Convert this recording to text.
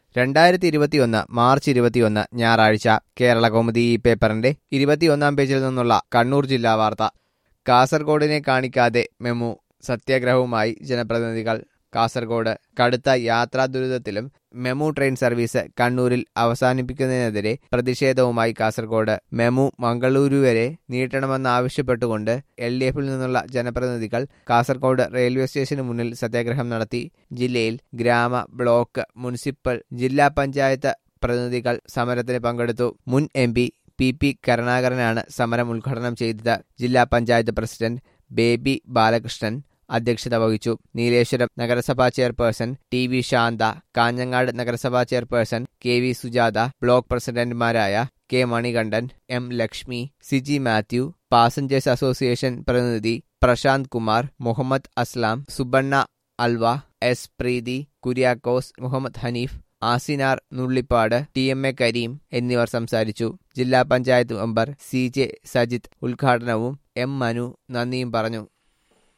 രണ്ടായിരത്തി ഇരുപത്തിയൊന്ന് മാർച്ച് ഇരുപത്തിയൊന്ന് ഞായറാഴ്ച കേരള കൗമുദി ഈ പേപ്പറിന്റെ ഇരുപത്തിയൊന്നാം പേജിൽ നിന്നുള്ള കണ്ണൂർ ജില്ലാ വാർത്ത കാസർഗോഡിനെ കാണിക്കാതെ മെമു സത്യാഗ്രഹവുമായി ജനപ്രതിനിധികൾ കാസർഗോഡ് കടുത്ത യാത്രാ ദുരിതത്തിലും മെമു ട്രെയിൻ സർവീസ് കണ്ണൂരിൽ അവസാനിപ്പിക്കുന്നതിനെതിരെ പ്രതിഷേധവുമായി കാസർഗോഡ് മെമു മംഗളൂരു വരെ നീട്ടണമെന്നാവശ്യപ്പെട്ടുകൊണ്ട് എൽ ഡി എഫിൽ നിന്നുള്ള ജനപ്രതിനിധികൾ കാസർഗോഡ് റെയിൽവേ സ്റ്റേഷന് മുന്നിൽ സത്യാഗ്രഹം നടത്തി ജില്ലയിൽ ഗ്രാമ ബ്ലോക്ക് മുനിസിപ്പൽ ജില്ലാ പഞ്ചായത്ത് പ്രതിനിധികൾ സമരത്തിന് പങ്കെടുത്തു മുൻ എം പി പി പി കരുണാകരനാണ് സമരം ഉദ്ഘാടനം ചെയ്തത് ജില്ലാ പഞ്ചായത്ത് പ്രസിഡന്റ് ബേബി ബാലകൃഷ്ണൻ അധ്യക്ഷത വഹിച്ചു നീലേശ്വരം നഗരസഭാ chairperson T V Shantha Kanhangad നഗരസഭാ chairperson K V Sujatha block പ്രസിഡന്റുമാരായ K Manikandan M Lakshmi Siji Mathew passengers association പ്രതിനിധി Prashanth Kumar Muhammed Aslam Subanna Alva S Preethi Kuriakose Muhammed Haneef Asinar Nullippady T M A Kareem എന്നിവർ സംസാരിച്ചു ജില്ലാ panchayat member C J Sajith ഉദ്ഘാടനവും എം മനു നന്ദിയും പറഞ്ഞു